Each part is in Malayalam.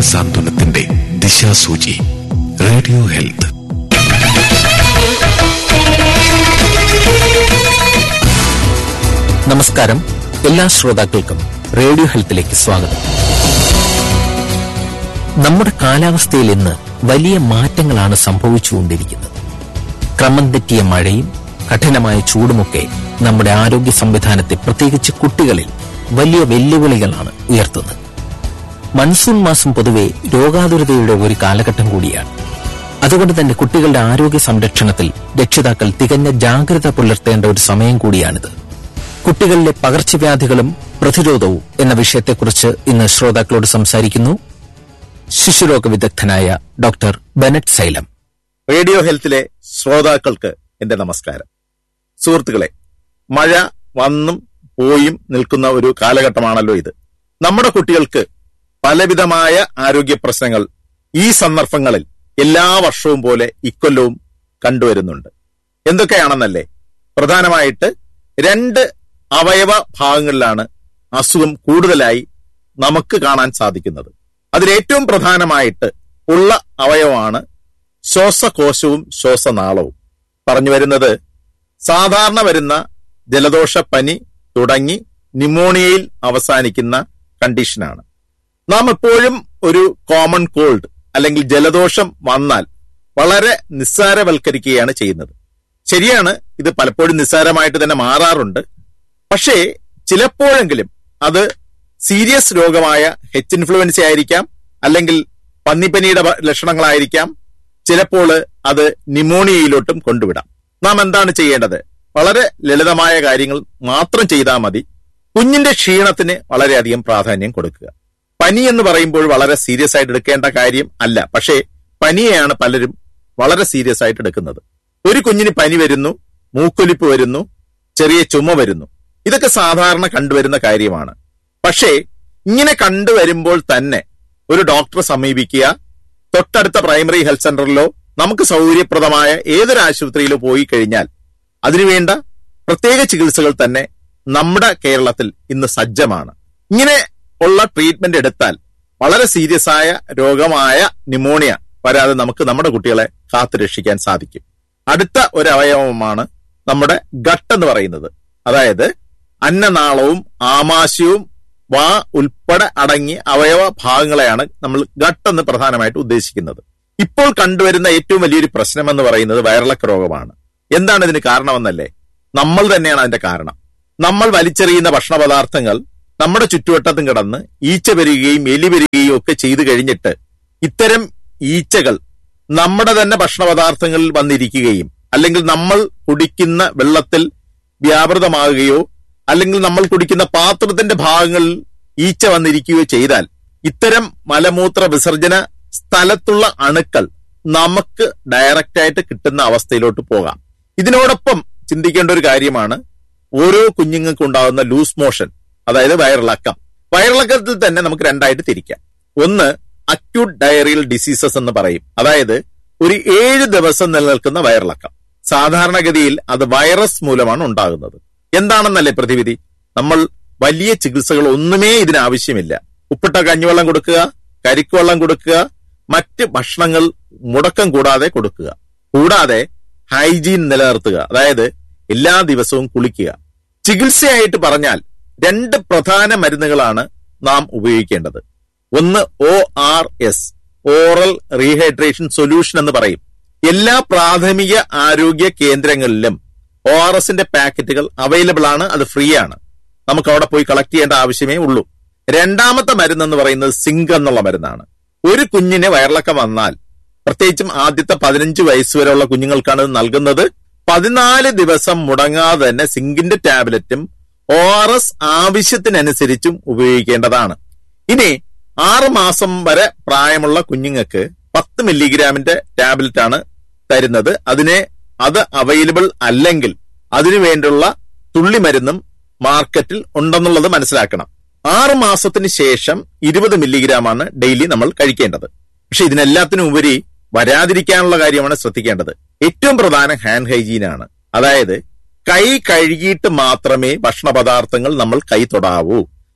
മാനസാന്തോലത്തിന്റെ ദിശാസൂചി റേഡിയോ ഹെൽത്ത് നമസ്കാരം എല്ലാ ശ്രോതാക്കൾക്കും റേഡിയോ ഹെൽത്തിലേക്ക് സ്വാഗതം നമ്മുടെ കാലാവസ്ഥയിൽ ഇന്ന് വലിയ മാറ്റങ്ങളാണ് സംഭവിച്ചുകൊണ്ടിരിക്കുന്നത് ക്രമം തെറ്റിയ മഴയും കഠിനമായ ചൂടുമൊക്കെ നമ്മുടെ ആരോഗ്യ സംവിധാനത്തെ പ്രത്യേകിച്ച് കുട്ടികളിൽ വലിയ വെല്ലുവിളികളാണ് ഉയർത്തുന്നത് മൺസൂൺ മാസം പൊതുവെ രോഗാതുരതയുടെ ഒരു കാലഘട്ടം കൂടിയാണ് അതുകൊണ്ട് തന്നെ കുട്ടികളുടെ ആരോഗ്യ സംരക്ഷണത്തിൽ രക്ഷിതാക്കൾ തികഞ്ഞ ജാഗ്രത പുലർത്തേണ്ട ഒരു സമയം കൂടിയാണിത് കുട്ടികളിലെ പകർച്ചവ്യാധികളും പ്രതിരോധവും എന്ന വിഷയത്തെക്കുറിച്ച് ഇന്ന് ശ്രോതാക്കളോട് സംസാരിക്കുന്നു ശിശുരോഗ വിദഗ്ധനായ ഡോക്ടർ ബെനറ്റ് സൈലം റേഡിയോ ഹെൽത്തിലെ ശ്രോതാക്കൾക്ക് എന്റെ നമസ്കാരം സുഹൃത്തുക്കളെ മഴ വന്നും പോയും നിൽക്കുന്ന ഒരു കാലഘട്ടമാണല്ലോ ഇത് നമ്മുടെ കുട്ടികൾക്ക് പലവിധമായ ആരോഗ്യ പ്രശ്നങ്ങൾ ഈ സന്ദർഭങ്ങളിൽ എല്ലാ വർഷവും പോലെ ഇക്കൊല്ലവും കണ്ടുവരുന്നുണ്ട് എന്തൊക്കെയാണെന്നല്ലേ പ്രധാനമായിട്ട് രണ്ട് അവയവ ഭാഗങ്ങളിലാണ് അസുഖം കൂടുതലായി നമുക്ക് കാണാൻ സാധിക്കുന്നത് അതിലേറ്റവും പ്രധാനമായിട്ട് ഉള്ള അവയവമാണ് ശ്വാസകോശവും ശ്വാസനാളവും പറഞ്ഞു വരുന്നത് സാധാരണ വരുന്ന ജലദോഷ പനി തുടങ്ങി ന്യൂമോണിയയിൽ അവസാനിക്കുന്ന കണ്ടീഷനാണ് നാം എപ്പോഴും ഒരു കോമൺ കോൾഡ് അല്ലെങ്കിൽ ജലദോഷം വന്നാൽ വളരെ നിസ്സാരവൽക്കരിക്കുകയാണ് ചെയ്യുന്നത് ശരിയാണ് ഇത് പലപ്പോഴും നിസ്സാരമായിട്ട് തന്നെ മാറാറുണ്ട് പക്ഷേ ചിലപ്പോഴെങ്കിലും അത് സീരിയസ് രോഗമായ ഹെച്ച് ഇൻഫ്ലുവൻസ ആയിരിക്കാം അല്ലെങ്കിൽ പന്നിപ്പനിയുടെ ഭ- ലക്ഷണങ്ങളായിരിക്കാം ചിലപ്പോൾ അത് ന്യൂമോണിയയിലോട്ടും കൊണ്ടുവിടാം നാം എന്താണ് ചെയ്യേണ്ടത് വളരെ ലളിതമായ കാര്യങ്ങൾ മാത്രം ചെയ്താൽ മതി കുഞ്ഞിന്റെ ക്ഷീണത്തിന് വളരെയധികം പ്രാധാന്യം കൊടുക്കുക പനി എന്ന് പറയുമ്പോൾ വളരെ സീരിയസ് ആയിട്ട് എടുക്കേണ്ട കാര്യം അല്ല പക്ഷേ പനിയെയാണ് പലരും വളരെ സീരിയസ് ആയിട്ട് എടുക്കുന്നത് ഒരു കുഞ്ഞിന് പനി വരുന്നു മൂക്കൊലിപ്പ് വരുന്നു ചെറിയ ചുമ വരുന്നു ഇതൊക്കെ സാധാരണ കണ്ടുവരുന്ന കാര്യമാണ് പക്ഷേ ഇങ്ങനെ കണ്ടുവരുമ്പോൾ തന്നെ ഒരു ഡോക്ടറെ സമീപിക്കുക തൊട്ടടുത്ത പ്രൈമറി ഹെൽത്ത് സെന്ററിലോ നമുക്ക് സൗകര്യപ്രദമായ ഏതൊരു ആശുപത്രിയിലോ പോയി കഴിഞ്ഞാൽ അതിനുവേണ്ട പ്രത്യേക ചികിത്സകൾ തന്നെ നമ്മുടെ കേരളത്തിൽ ഇന്ന് സജ്ജമാണ് ഇങ്ങനെ ഉള്ള ട്രീറ്റ്മെന്റ് എടുത്താൽ വളരെ സീരിയസ് ആയ രോഗമായ ന്യൂമോണിയ വരാതെ നമുക്ക് നമ്മുടെ കുട്ടികളെ കാത്തു രക്ഷിക്കാൻ സാധിക്കും അടുത്ത ഒരു അവയവമാണ് നമ്മുടെ ഗട്ട് എന്ന് പറയുന്നത് അതായത് അന്നനാളവും ആമാശയവും വാ ഉൾപ്പെടെ അടങ്ങിയ അവയവ ഭാഗങ്ങളെയാണ് നമ്മൾ ഗട്ട് എന്ന് പ്രധാനമായിട്ട് ഉദ്ദേശിക്കുന്നത് ഇപ്പോൾ കണ്ടുവരുന്ന ഏറ്റവും വലിയൊരു പ്രശ്നം എന്ന് പറയുന്നത് വയറിളക്ക രോഗമാണ് എന്താണ് ഇതിന് കാരണമെന്നല്ലേ നമ്മൾ തന്നെയാണ് അതിന്റെ കാരണം നമ്മൾ വലിച്ചെറിയുന്ന ഭക്ഷണ പദാർത്ഥങ്ങൾ നമ്മുടെ ചുറ്റുവട്ടത്തും കിടന്ന് ഈച്ച വരികയും എലി വരികയും ഒക്കെ ചെയ്തു കഴിഞ്ഞിട്ട് ഇത്തരം ഈച്ചകൾ നമ്മുടെ തന്നെ ഭക്ഷണ പദാർത്ഥങ്ങളിൽ വന്നിരിക്കുകയും അല്ലെങ്കിൽ നമ്മൾ കുടിക്കുന്ന വെള്ളത്തിൽ വ്യാപൃതമാകുകയോ അല്ലെങ്കിൽ നമ്മൾ കുടിക്കുന്ന പാത്രത്തിന്റെ ഭാഗങ്ങളിൽ ഈച്ച വന്നിരിക്കുകയോ ചെയ്താൽ ഇത്തരം മലമൂത്ര വിസർജന സ്ഥലത്തുള്ള അണുക്കൾ നമുക്ക് ഡയറക്റ്റ് ആയിട്ട് കിട്ടുന്ന അവസ്ഥയിലോട്ട് പോകാം ഇതിനോടൊപ്പം ചിന്തിക്കേണ്ട ഒരു കാര്യമാണ് ഓരോ കുഞ്ഞുങ്ങൾക്ക് ഉണ്ടാകുന്ന ലൂസ് മോഷൻ അതായത് വയറിളക്കം വയറിളക്കത്തിൽ തന്നെ നമുക്ക് രണ്ടായിട്ട് തിരിക്കാം ഒന്ന് അക്യൂട്ട് ഡയറിയൽ ഡിസീസസ് എന്ന് പറയും അതായത് ഒരു ഏഴ് ദിവസം നിലനിൽക്കുന്ന വയറിളക്കം സാധാരണഗതിയിൽ അത് വൈറസ് മൂലമാണ് ഉണ്ടാകുന്നത് എന്താണെന്നല്ലേ പ്രതിവിധി നമ്മൾ വലിയ ചികിത്സകൾ ഒന്നുമേ ഇതിന് ആവശ്യമില്ല ഉപ്പിട്ട കഞ്ഞിവെള്ളം കൊടുക്കുക കരിക്കുവെള്ളം കൊടുക്കുക മറ്റ് ഭക്ഷണങ്ങൾ മുടക്കം കൂടാതെ കൊടുക്കുക കൂടാതെ ഹൈജീൻ നിലനിർത്തുക അതായത് എല്ലാ ദിവസവും കുളിക്കുക ചികിത്സയായിട്ട് പറഞ്ഞാൽ രണ്ട് പ്രധാന മരുന്നുകളാണ് നാം ഉപയോഗിക്കേണ്ടത് ഒന്ന് O R S oral rehydration solution എന്ന് പറയും എല്ലാ പ്രാഥമിക ആരോഗ്യ കേന്ദ്രങ്ങളിലും ഒ ആർ എസിന്റെ പാക്കറ്റുകൾ അവൈലബിൾ ആണ് അത് ഫ്രീ ആണ് നമുക്ക് അവിടെ പോയി കളക്ട് ചെയ്യേണ്ട ആവശ്യമേ ഉള്ളൂ രണ്ടാമത്തെ മരുന്ന് എന്ന് പറയുന്നത് സിങ്ക് എന്നുള്ള മരുന്നാണ് ഒരു കുഞ്ഞിന് വയറിളക്കം വന്നാൽ പ്രത്യേകിച്ചും ആദ്യത്തെ പതിനഞ്ച് വയസ്സ് വരെയുള്ള കുഞ്ഞുങ്ങൾക്കാണ് ഇത് നൽകുന്നത് പതിനാല് ദിവസം മുടങ്ങാതെ തന്നെ സിങ്കിന്റെ ടാബ്ലറ്റും ഒ ആർ എസ് ആവശ്യത്തിനനുസരിച്ചും ഉപയോഗിക്കേണ്ടതാണ് ഇനി ആറ് മാസം വരെ പ്രായമുള്ള കുഞ്ഞുങ്ങൾക്ക് പത്ത് മില്ലിഗ്രാമിന്റെ ടാബ്ലറ്റ് ആണ് തരുന്നത് അതിനെ അത് അവൈലബിൾ അല്ലെങ്കിൽ അതിനു വേണ്ടിയുള്ള തുള്ളിമരുന്നും മാർക്കറ്റിൽ ഉണ്ടെന്നുള്ളത് മനസ്സിലാക്കണം ആറ് മാസത്തിന് ശേഷം ഇരുപത് മില്ലിഗ്രാം ആണ് ഡെയിലി നമ്മൾ കഴിക്കേണ്ടത് പക്ഷെ ഇതിനെല്ലാത്തിനും ഉപരി വരാതിരിക്കാനുള്ള കാര്യമാണ് ശ്രദ്ധിക്കേണ്ടത് ഏറ്റവും പ്രധാനം ഹാൻഡ് ഹൈജീൻ ആണ് അതായത് കൈ കഴുകിയിട്ട് മാത്രമേ ഭക്ഷണ പദാർത്ഥങ്ങൾ നമ്മൾ കൈ തൊടാവൂ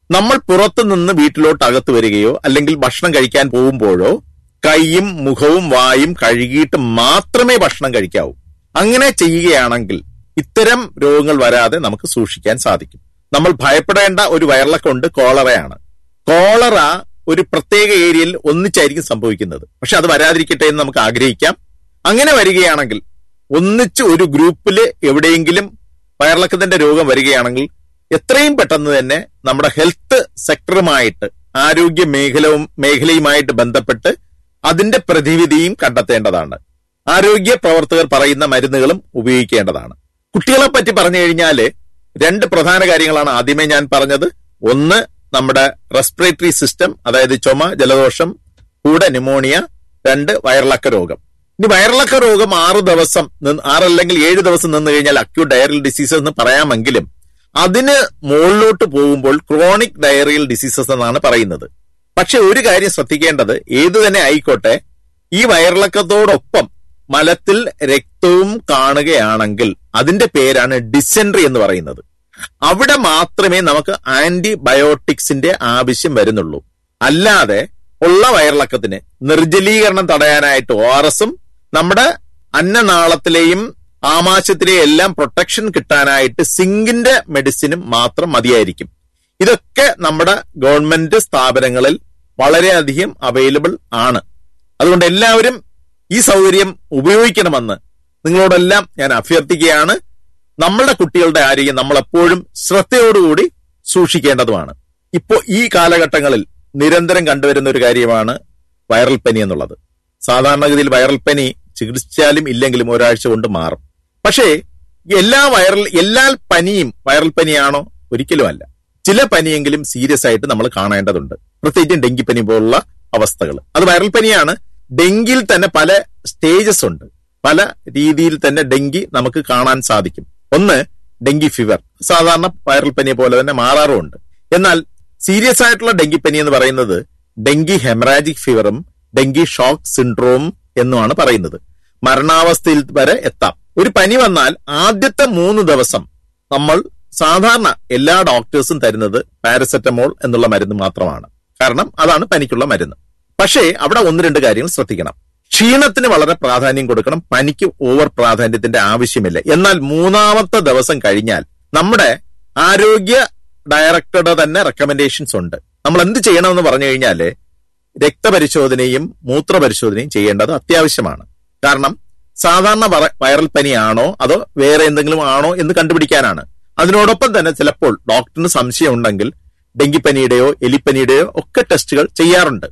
നമ്മൾ പുറത്തു നിന്ന് വീട്ടിലോട്ട് അകത്ത് വരികയോ അല്ലെങ്കിൽ ഭക്ഷണം കഴിക്കാൻ പോകുമ്പോഴോ കൈയും മുഖവും വായും കഴുകിയിട്ട് മാത്രമേ ഭക്ഷണം കഴിക്കാവൂ അങ്ങനെ ചെയ്യുകയാണെങ്കിൽ ഇത്തരം രോഗങ്ങൾ വരാതെ നമുക്ക് സൂക്ഷിക്കാൻ സാധിക്കും നമ്മൾ ഭയപ്പെടേണ്ട ഒരു വയറിളക്കമുണ്ട് കോളറയാണ് കോളറ ഒരു പ്രത്യേക ഏരിയയിൽ ഒന്നിച്ചായിരിക്കും സംഭവിക്കുന്നത് പക്ഷെ അത് വരാതിരിക്കട്ടെ എന്ന് നമുക്ക് ആഗ്രഹിക്കാം അങ്ങനെ വരികയാണെങ്കിൽ ഒന്നിച്ച് ഒരു ഗ്രൂപ്പിൽ എവിടെയെങ്കിലും വയറിളക്കത്തിന്റെ രോഗം വരികയാണെങ്കിൽ എത്രയും പെട്ടെന്ന് തന്നെ നമ്മുടെ ഹെൽത്ത് സെക്ടറുമായിട്ട് ആരോഗ്യ മേഖലവും മേഖലയുമായിട്ട് ബന്ധപ്പെട്ട് അതിന്റെ പ്രതിവിധിയും കണ്ടെത്തേണ്ടതാണ് ആരോഗ്യ പ്രവർത്തകർ പറയുന്ന മരുന്നുകളും ഉപയോഗിക്കേണ്ടതാണ് കുട്ടികളെ പറ്റി പറഞ്ഞു കഴിഞ്ഞാല് രണ്ട് പ്രധാന കാര്യങ്ങളാണ് ആദ്യമേ ഞാൻ പറഞ്ഞത് ഒന്ന് നമ്മുടെ റെസ്പിറേറ്ററി സിസ്റ്റം അതായത് ചുമ ജലദോഷം കൂടെ ന്യൂമോണിയ രണ്ട് വയറിളക്ക രോഗം ഇനി വയറിളക്ക രോഗം ആറ് ദിവസം നിന്ന് ആറല്ലെങ്കിൽ ഏഴ് ദിവസം നിന്ന് കഴിഞ്ഞാൽ അക്യൂട്ട് ഡയറിയൽ ഡിസീസ് എന്ന് പറയാമെങ്കിലും അതിന് മുകളിലോട്ട് പോകുമ്പോൾ ക്രോണിക് ഡയറിയൽ ഡിസീസസ് എന്നാണ് പറയുന്നത് പക്ഷെ ഒരു കാര്യം ശ്രദ്ധിക്കേണ്ടത് ഏതു തന്നെ ആയിക്കോട്ടെ ഈ വയറിളക്കത്തോടൊപ്പം മലത്തിൽ രക്തവും കാണുകയാണെങ്കിൽ അതിന്റെ പേരാണ് ഡിസെൻട്രി എന്ന് പറയുന്നത് അവിടെ മാത്രമേ നമുക്ക് ആന്റിബയോട്ടിക്സിന്റെ ആവശ്യം വരുന്നുള്ളൂ അല്ലാതെ ഉള്ള വയറിളക്കത്തിന് നിർജ്ജലീകരണം തടയാനായിട്ട് ഒ ആർ എസും നമ്മുടെ അന്നനാളത്തിലെയും ആമാശയത്തിലെയും എല്ലാം പ്രൊട്ടക്ഷൻ കിട്ടാനായിട്ട് സിങ്കിന്റെ മെഡിസിനും മാത്രം മതിയായിരിക്കും ഇതൊക്കെ നമ്മുടെ ഗവൺമെന്റ് സ്ഥാപനങ്ങളിൽ വളരെയധികം അവൈലബിൾ ആണ് അതുകൊണ്ട് എല്ലാവരും ഈ സൗകര്യം ഉപയോഗിക്കണമെന്ന് നിങ്ങളോടെല്ലാം ഞാൻ അഭ്യർത്ഥിക്കുകയാണ് നമ്മളുടെ കുട്ടികളുടെ ആരോഗ്യം നമ്മൾ എപ്പോഴും ശ്രദ്ധയോടുകൂടി സൂക്ഷിക്കേണ്ടതുമാണ് ഇപ്പോ ഈ കാലഘട്ടങ്ങളിൽ നിരന്തരം കണ്ടുവരുന്ന ഒരു കാര്യമാണ് വൈറൽ പനി എന്നുള്ളത് സാധാരണഗതിയിൽ വൈറൽ പനി ചികിത്സിച്ചാലും ഇല്ലെങ്കിലും ഒരാഴ്ച കൊണ്ട് മാറും പക്ഷേ എല്ലാ വൈറൽ എല്ലാ പനിയും വൈറൽ പനിയാണോ ഒരിക്കലും അല്ല ചില പനിയെങ്കിലും സീരിയസ് ആയിട്ട് നമ്മൾ കാണേണ്ടതുണ്ട് പ്രത്യേകിച്ചും ഡെങ്കിപ്പനി പോലുള്ള അവസ്ഥകൾ അത് വൈറൽ പനിയാണ് ഡെങ്കിയിൽ തന്നെ പല സ്റ്റേജസ് ഉണ്ട് പല രീതിയിൽ തന്നെ ഡെങ്കി നമുക്ക് കാണാൻ സാധിക്കും ഒന്ന് ഡെങ്കി ഫീവർ സാധാരണ വൈറൽ പനിയെ പോലെ തന്നെ മാറാറുമുണ്ട് എന്നാൽ സീരിയസ് ആയിട്ടുള്ള ഡെങ്കിപ്പനി എന്ന് പറയുന്നത് ഡെങ്കി ഹെമറാജിക് ഫീവറും ഡെങ്കി ഷോക്ക് സിൻഡ്രോം എന്നുമാണ് പറയുന്നത് മരണാവസ്ഥയിൽ വരെ എത്താം ഒരു പനി വന്നാൽ ആദ്യത്തെ മൂന്ന് ദിവസം നമ്മൾ സാധാരണ എല്ലാ ഡോക്ടേഴ്സും തരുന്നത് പാരസെറ്റമോൾ എന്നുള്ള മരുന്ന് മാത്രമാണ് കാരണം അതാണ് പനിക്കുള്ള മരുന്ന് പക്ഷേ അവിടെ ഒന്ന് രണ്ട് കാര്യങ്ങൾ ശ്രദ്ധിക്കണം ക്ഷീണത്തിന് വളരെ പ്രാധാന്യം കൊടുക്കണം പനിക്ക് ഓവർ പ്രാധാന്യത്തിന്റെ ആവശ്യമില്ല എന്നാൽ മൂന്നാമത്തെ ദിവസം കഴിഞ്ഞാൽ നമ്മുടെ ആരോഗ്യ ഡയറക്ടറുടെ തന്നെ റെക്കമെൻഡേഷൻസ് ഉണ്ട് നമ്മൾ എന്ത് ചെയ്യണമെന്ന് പറഞ്ഞു കഴിഞ്ഞാല് രക്തപരിശോധനയും മൂത്രപരിശോധനയും ചെയ്യേണ്ടത് അത്യാവശ്യമാണ് കാരണം സാധാരണ വറ- വൈറൽ പനിയാണോ അതോ വേറെ എന്തെങ്കിലും ആണോ എന്ന് കണ്ടുപിടിക്കാനാണ് അതിനോടൊപ്പം തന്നെ ചിലപ്പോൾ ഡോക്ടറിന് സംശയം ഉണ്ടെങ്കിൽ ഡെങ്കിപ്പനിയുടെയോ എലിപ്പനിയുടെയോ ഒക്കെ ടെസ്റ്റുകൾ ചെയ്യാറുണ്ട്